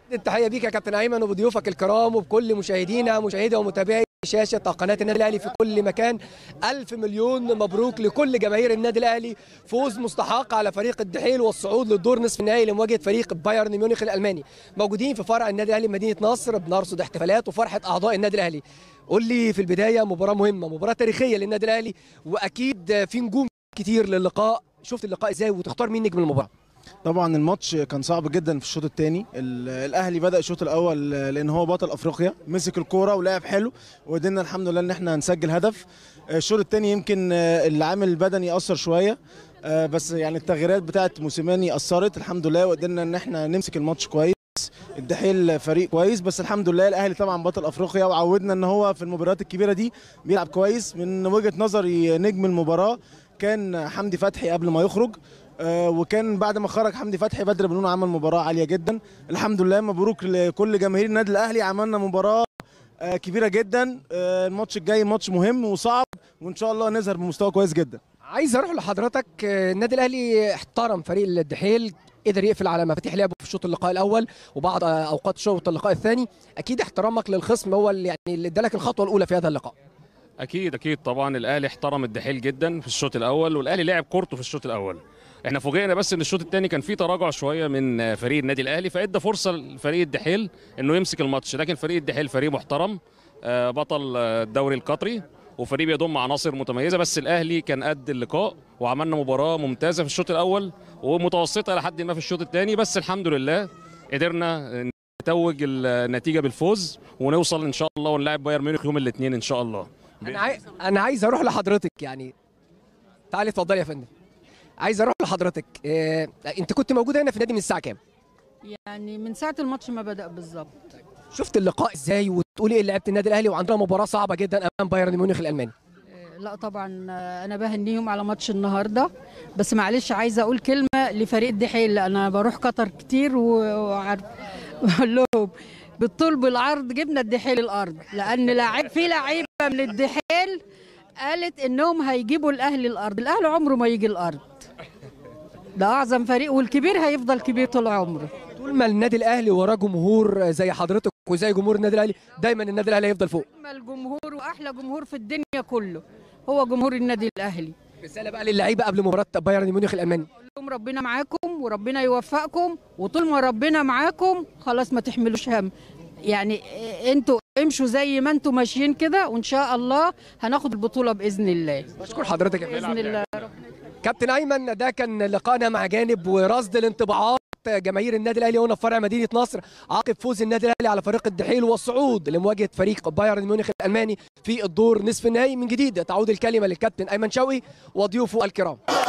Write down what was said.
التحيه بيك يا كابتن ايمن وبضيوفك الكرام وبكل مشاهدينا مشاهدي ومتابعي شاشه قناه النادي الاهلي في كل مكان الف مليون مبروك لكل جماهير النادي الاهلي فوز مستحق على فريق الدحيل والصعود للدور نصف النهائي لمواجهه فريق بايرن ميونخ الالماني موجودين في فرع النادي الاهلي مدينه نصر بنرصد احتفالات وفرحه اعضاء النادي الاهلي قول لي في البدايه مباراه مهمه مباراه تاريخيه للنادي الاهلي واكيد في نجوم كتير للقاء شفت اللقاء ازاي وتختار مين نجم المباراه طبعا الماتش كان صعب جدا في الشوط الثاني الاهلي بدا الشوط الاول لان هو بطل افريقيا مسك الكوره ولعب حلو وقدرنا الحمد لله ان احنا نسجل هدف الشوط الثاني يمكن العامل البدني اثر شويه بس يعني التغييرات بتاعه موسيماني اثرت الحمد لله وقدرنا ان احنا نمسك الماتش كويس الدحيل فريق كويس بس الحمد لله الاهلي طبعا بطل افريقيا وعودنا ان هو في المباريات الكبيره دي بيلعب كويس من وجهه نظري نجم المباراه كان حمدي فتحي قبل ما يخرج وكان بعد ما خرج حمدي فتحي بدر بنون عمل مباراه عاليه جدا الحمد لله مبروك لكل جماهير النادي الاهلي عملنا مباراه كبيره جدا الماتش الجاي ماتش مهم وصعب وان شاء الله نظهر بمستوى كويس جدا عايز اروح لحضرتك النادي الاهلي احترم فريق الدحيل قدر يقفل على مفاتيح لعبه في شوط اللقاء الاول وبعض اوقات شوط اللقاء الثاني اكيد احترامك للخصم هو اللي يعني اللي ادالك الخطوه الاولى في هذا اللقاء اكيد اكيد طبعا الاهلي احترم الدحيل جدا في الشوط الاول والاهلي لعب كورته في الشوط الاول احنا فوجئنا بس ان الشوط الثاني كان فيه تراجع شويه من فريق النادي الاهلي فادى فرصه لفريق الدحيل انه يمسك الماتش لكن فريق الدحيل فريق محترم بطل الدوري القطري وفريق بيضم عناصر متميزه بس الاهلي كان قد اللقاء وعملنا مباراه ممتازه في الشوط الاول ومتوسطه لحد ما في الشوط الثاني بس الحمد لله قدرنا نتوج النتيجه بالفوز ونوصل ان شاء الله ونلعب بايرن ميونخ يوم الاثنين ان شاء الله انا عاي... انا عايز اروح لحضرتك يعني تعالي اتفضلي يا فندم عايز اروح لحضرتك إيه... انت كنت موجوده هنا في النادي من الساعه كام يعني من ساعه الماتش ما بدا بالظبط شفت اللقاء ازاي وتقولي ايه لعيبه النادي الاهلي وعندنا مباراه صعبه جدا امام بايرن ميونخ الالماني لا طبعا انا بهنيهم على ماتش النهارده بس معلش عايزه اقول كلمه لفريق الدحيل انا بروح قطر كتير وعارف بقول لهم بالطول بالعرض جبنا الدحيل الارض لان لاعب في لعيبه من الدحيل قالت انهم هيجيبوا الاهلي الارض الاهلي عمره ما يجي الارض ده اعظم فريق والكبير هيفضل كبير طول عمره طول ما النادي الاهلي وراه جمهور زي حضرتك وزي جمهور النادي الاهلي دايما النادي الاهلي هيفضل فوق اجمل جمهور واحلى جمهور في الدنيا كله هو جمهور النادي الاهلي رساله بقى للعيبه قبل مباراه بايرن ميونخ الالماني اقول لهم ربنا معاكم وربنا يوفقكم وطول ما ربنا معاكم خلاص ما تحملوش هم يعني انتوا امشوا زي ما انتوا ماشيين كده وان شاء الله هناخد البطوله باذن الله بشكر حضرتك يا باذن الله كابتن ايمن ده كان لقائنا مع جانب ورصد الانطباعات جماهير النادي الاهلي هنا في فرع مدينه نصر عقب فوز النادي الاهلي على فريق الدحيل والصعود لمواجهه فريق بايرن ميونخ الالماني في الدور نصف النهائي من جديد تعود الكلمه للكابتن ايمن شوقي وضيوفه الكرام